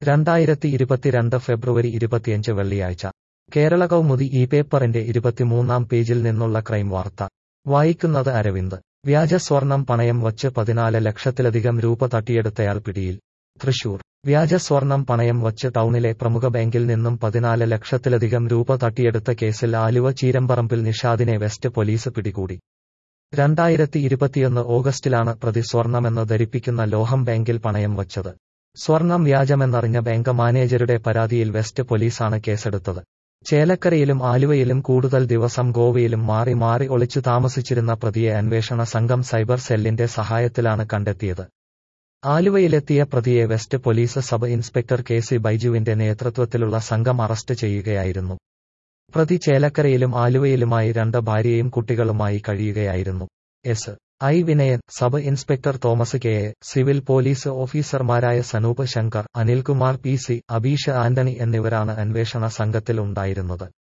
രണ്ടായിരത്തി ഇരുപത്തിരണ്ട് ഫെബ്രുവരി ഇരുപത്തിയഞ്ച് വെള്ളിയാഴ്ച കേരള കൗമുദി ഈ പേപ്പറിന്റെ ഇരുപത്തിമൂന്നാം പേജിൽ നിന്നുള്ള ക്രൈം വാർത്ത വായിക്കുന്നത് അരവിന്ദ് വ്യാജ സ്വർണം പണയം വച്ച് പതിനാല് ലക്ഷത്തിലധികം രൂപ തട്ടിയെടുത്തയാൾ പിടിയിൽ തൃശൂർ വ്യാജ സ്വർണം പണയം വച്ച് ടൗണിലെ പ്രമുഖ ബാങ്കിൽ നിന്നും പതിനാല് ലക്ഷത്തിലധികം രൂപ തട്ടിയെടുത്ത കേസിൽ ആലുവ ചീരമ്പറമ്പിൽ നിഷാദിനെ വെസ്റ്റ് പോലീസ് പിടികൂടി രണ്ടായിരത്തി ഇരുപത്തിയൊന്ന് ഓഗസ്റ്റിലാണ് പ്രതി സ്വർണമെന്ന് ധരിപ്പിക്കുന്ന ലോഹം ബാങ്കിൽ പണയം വച്ചത് സ്വർണം വ്യാജമെന്നറിഞ്ഞ ബാങ്ക് മാനേജരുടെ പരാതിയിൽ വെസ്റ്റ് പോലീസാണ് കേസെടുത്തത് ചേലക്കരയിലും ആലുവയിലും കൂടുതൽ ദിവസം ഗോവയിലും മാറി മാറി ഒളിച്ചു താമസിച്ചിരുന്ന പ്രതിയെ അന്വേഷണ സംഘം സൈബർ സെല്ലിന്റെ സഹായത്തിലാണ് കണ്ടെത്തിയത് ആലുവയിലെത്തിയ പ്രതിയെ west police sub inspector K C ബൈജുവിന്റെ നേതൃത്വത്തിലുള്ള സംഘം അറസ്റ്റ് ചെയ്യുകയായിരുന്നു പ്രതി ചേലക്കരയിലും ആലുവയിലുമായി രണ്ട് ഭാര്യയും കുട്ടികളുമായി കഴിയുകയായിരുന്നു S I Vinayan sub inspector Thomas K A civil police ഓഫീസർമാരായ സനൂപ് ശങ്കർ അനിൽകുമാർ പി സി അബീഷ് ആന്റണി എന്നിവരാണ് അന്വേഷണ സംഘത്തിൽ ഉണ്ടായിരുന്നത്